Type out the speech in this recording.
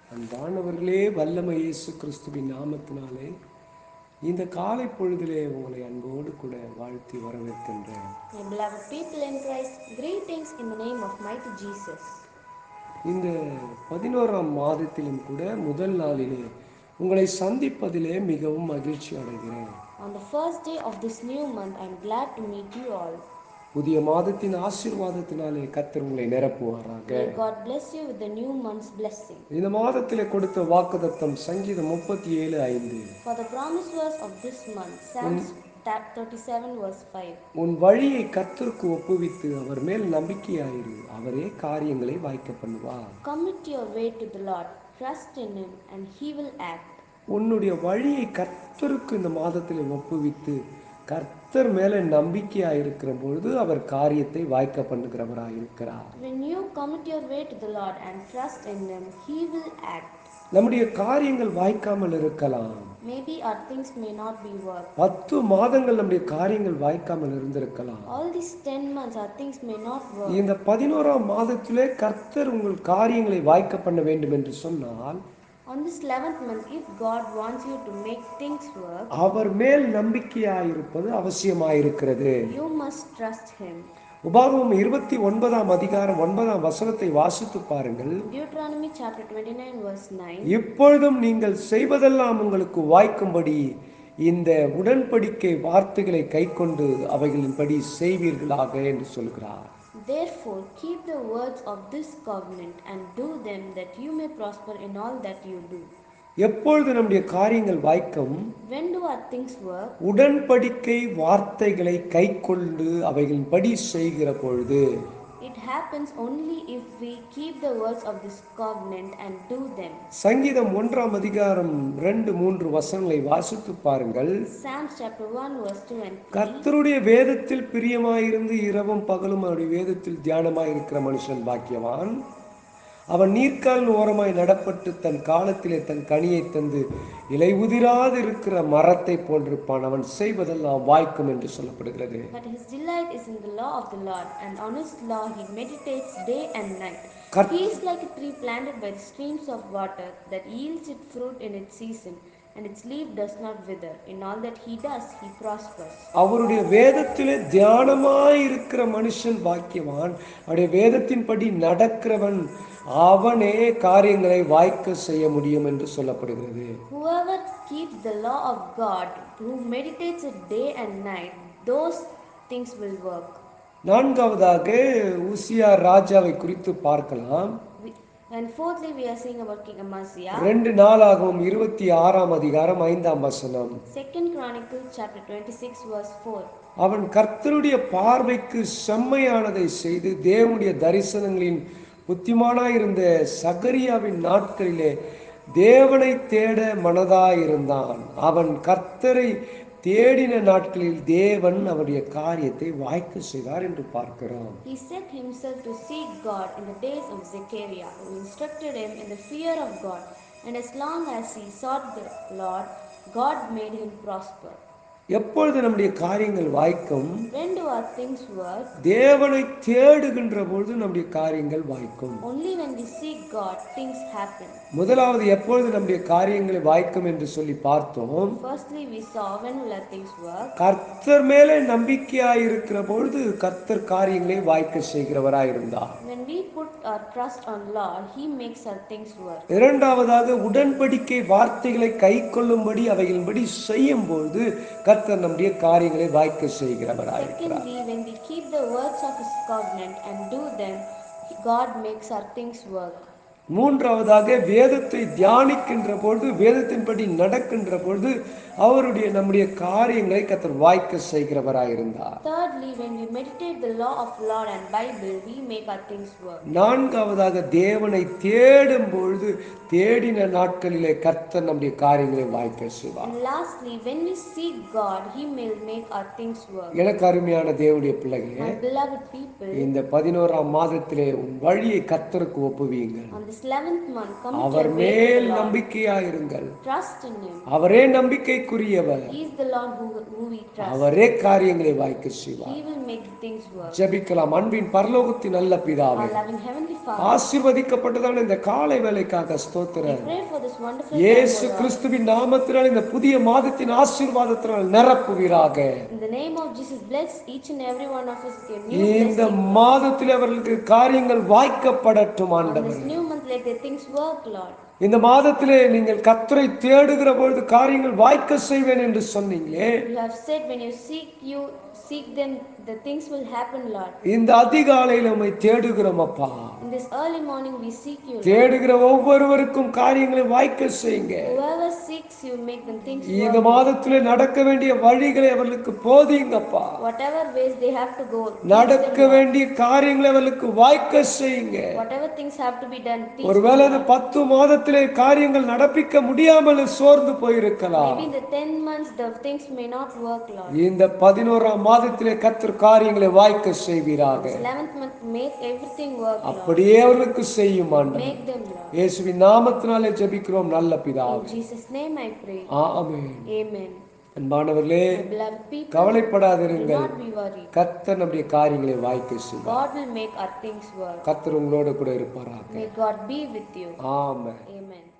அன்பானவர்களே வல்லமை இயேசு கிறிஸ்துவின் நாமத்தினாலே இந்த காலை பொழுதிலே உங்களை அன்போடு கூட வாழ்த்தி வரவேற்கின்றேன் My beloved people in Christ, greetings in the name of mighty Jesus. இந்த பதினோராம் மாதத்திலும் கூட முதல் நாளிலே உங்களை சந்திப்பதிலே மிகவும் மகிழ்ச்சி அடைகிறேன் On the first day of this new month, I am glad to meet you all. புதிய மாதத்தின் ஆசீர்வாதத்தினாலே கர்த்தர் உங்களை நிரப்புவாராக May God bless you with the new month's blessing. இந்த மாதத்திலே கொடுத்த வாக்குதத்தம் சங்கீதம் முப்பத்தி ஏழு ஐந்து For the promise verse of this month, Psalms ta- 37 verse 5. உன் வழியை கர்த்தருக்கு ஒப்புவித்து அவர் மேல் நம்பிக்கையாயிரு அவரே காரியங்களை வாய்க்க பண்ணுவார் Commit your way to the Lord, trust in Him, and He will act. உன்னுடைய வழியை கர்த்தருக்கு இந்த மாதத்தில் ஒப்புவித்து கர்த்தர் மேல நம்பிக்கையா இருக்கிற பொழுது அவர் காரியத்தை வாய்க்க பண்ணுகிறவராய் இருக்கிறார் When you commit your way to the Lord and trust in Him, He will act. நம்முடைய காரியங்கள் வாய்க்காமல் இருக்கலாம் Maybe our things may not be worked. பத்து மாதங்கள் நம்முடைய காரியங்கள் வாய்க்காமல் இருந்திருக்கலாம் All these 10 months, our things may not work. இந்த பதினோராம் மாதத்திலே கர்த்தர் உங்கள் காரியங்களை வாய்க்க பண்ண வேண்டும் என்று சொன்னால் On this 11th month, if God wants you to make things work, அவர் மேல் நம்பிக்கையாயிருப்பது அவசியமாயிருக்கிறது you must trust Him. உபாகமம் இருபத்தி ஒன்பதாம் அதிகாரம் ஒன்பதாம் வசனத்தை வாசித்து பாருங்கள் Deuteronomy chapter 29, verse 9. இப்பொழுதும் நீங்கள் செய்வதெல்லாம் உங்களுக்கு வாய்க்கும்படி இந்த உடன்படிக்கை வார்த்தைகளை கைக்கொண்டு அவைகளின்படி செய்வீர்களாக என்று சொல்கிறார் Therefore, keep the words of this covenant and do them that you may prosper in all that you do. எப்பொழுது நம்முடைய காரியங்கள் வாய்க்கும் When do our things work? உடன்படிக்கை வார்த்தைகளை கைக்கொண்டு அவைகளின்படி செய்கிற பொழுது It happens only if we keep the words of this covenant and do them. சங்கீதம் ஒன்றாம் அதிகாரம் ரெண்டு மூன்று வசனங்களை வாசித்து பாருங்கள் Psalms chapter 1, verse 2 and 3. கர்த்தருடைய வேதத்தில் பிரியமாயிருந்து இரவும் பகலும் அவருடைய வேதத்தில் தியானமாயிருக்கிற மனுஷன் பாக்கியவான் அவன் நீர்க்கால் ஓரமாய் நடப்பட்டு தன் காலத்திலே தன் கனியை தந்து இலை உதிராது இருக்கிற மரத்தை போன்றிருப்பான் அவன் செய்வதெல்லாம் வாய்க்கும் என்று சொல்லப்படுகிறது But his delight is in the law of the Lord, and on his law he meditates day and night. Kar- He is like a tree planted by the streams of water that yields its fruit in its season, and its leaf does not wither. In all that he does, he prospers. அவருடைய வேதத்திலே தியானமாய் இருக்கிற மனுஷன் பாக்கியவான் அவருடைய வேதத்தின்படி நடக்கிறவன் அவனே காரியங்களை வாய்க்க செய்ய முடியும் என்று சொல்லப்படுகிறது Whoever keeps the law of God, who meditates it day and night, those things will work. நான்காவதாக உசியா ராஜாவை குறித்து பார்க்கலாம் We, and fourthly, we are seeing about King Amaziah. ரெண்டு நாளாகவும் இருபத்தி ஆறாம் அதிகாரம் ஐந்தாம் வசனம் Second Chronicles chapter 26, verse 4. அவன் கர்த்தருடைய பார்வைக்கு செம்மையானதை செய்து தேவனுடைய தரிசனங்களின் புத்திமானாயிருந்த சகரியாவின் நாட்களிலே தேவனை தேட மனதாயிருந்தான் அவன் கர்த்தரை தேடின நாட்களில் தேவன் அவருடைய காரியத்தை வாய்க்க செய்தார் என்று பார்க்கிறோம் He set himself to seek God in the days of Zechariah, who instructed him in the fear of God, and as long as he sought the Lord, God made him prosper. எப்பொழுது நம்முடைய காரியங்கள் வாய்க்கும் When do our things work? தேவனை தேடுகின்ற பொழுது நம்முடைய காரியங்கள் வாய்க்கும் Only when we seek God, things happen. முதலாவது எப்பொழுது நம்முடைய காரியங்களை வாய்க்கும் என்று சொல்லி பார்த்தோம் Firstly, we saw when will our things work? கர்த்தர் மேலே நம்பிக்கையாயிருக்கிற பொழுது கர்த்தர் காரியங்களை வாய்க்க செய்கிறவராயிருந்தார் When we put our trust on Lord, He makes our things work. இரண்டாவதாக உடன்படிக்கை வார்த்தைகளை கை கொள்ளும்படி அவைகளின்படி செய்யும் பொழுது கர்த்தர் நம்முடைய காரியங்களை வாய்க்க செய்கிறவராயிருக்கிறார் Secondly, when we keep the words of His covenant and do them, God makes our things work. மூன்றாவதாக வேதத்தை தியானிக்கின்ற பொழுது வேதத்தின்படி நடக்கின்ற பொழுது அவருடைய நம்முடைய காரியங்களை கர்த்தர் வாய்க்க செய்கிறவராயிருந்தார் Thirdly, when we meditate the law of Lord and Bible, we make our things work. நான்காவதாக தேவனை தேடும் பொழுது தேடின நாட்களிலே கர்த்தர் நம்முடைய காரியங்களை வாய்க்க செய்வார் And lastly, when we seek God, He will make our things work. எனக்கு அருமையான தேவனுடைய பிள்ளைகளே My beloved people, இந்த பதினோராம் மாதத்திலே உன் வழியை கர்த்தருக்கு ஒப்புவீங்கள் on this this 11th month, commit our your way to the மேல் Lord. நம்பிக்கையாயிருங்கள் Trust in Him. அவரே நம்பிக்கைக்குரியவர் He is the Lord who, who we trust. அவரே காரியங்களை வாய்க்க செய்வார் He will make things work. ஜெபிக்கலாம் அன்பின் பரலோகத்தின் நல்ல பிதாவே Our loving Heavenly Father, ஆசீர்வதிக்கப்பட்டதான இந்த காலை வேலைக்காக ஸ்தோத்திரம் pray for this wonderful time, இயேசு O Lord. கிறிஸ்துவின் நாமத்தினால் இந்த புதிய மாதத்தின் ஆசீர்வாதத்தினால் நிரப்புவீராக In the name of Jesus, bless each and every one of us with your new இந்த blessing. மாதத்தில் அவர்களுக்கு காரியங்கள் வாய்க்கப்படட்டும் On ஆண்டவர் this new month, let the things work, Lord. இந்த மாதத்திலே நீங்கள் கத்தரை தேடுகிற பொழுது காரியங்கள் வாய்க்க செய்வேன் என்று சொன்னீங்களே You have said when you seek you, seek them, the things will happen, Lord. இந்த அதிகாலையில் உம்மை தேடுகிறோம் அப்பா In this early morning, we seek you. Lord. தேடுகிற ஒவ்வொருவருக்கும் காரியங்களை வாய்க்க செய்யுங்க Whoever seeks you, make them things இந்த work. மாதத்திலே நடக்க வேண்டிய வழிகளை அவர்களுக்கு போதிங்கப்பா Whatever ways they have to go, teach நடக்க them, Lord. வேண்டிய காரியங்களை அவர்களுக்கு வாய்க்க செய்யுங்க whatever things have to be done, teach ஒருவேளை them, அந்த Lord. பத்து மாதத்திலே காரியங்கள் நடப்பிக்க முடியாமல் சோர்ந்து போயிருக்கலாம் Maybe in the 10 months, the things may not work, Lord. இந்த பதினோராம் மாதத்திலே கத்தர் காரியங்களை வாய்க்க செய்வீராக This 11th month, make everything work, Lord. அப்படியே அவர்களுக்கு செய்யும் ஆண்டவர் Make them, Lord. இயேசுவின் நாமத்தினாலே ஜெபிக்கிறோம் நல்ல In பிதாவே Jesus' name I pray. Amen Amen. அன்பானவர்களே My beloved people, do கவலைப்படாதிருங்கள் not be worried. கத்தர் நம்முடைய காரியங்களை வாய்க்க செய்வார் God will make our things work. கத்தர் உங்களோட கூட இருப்பாராக May God be with you. Amen Amen.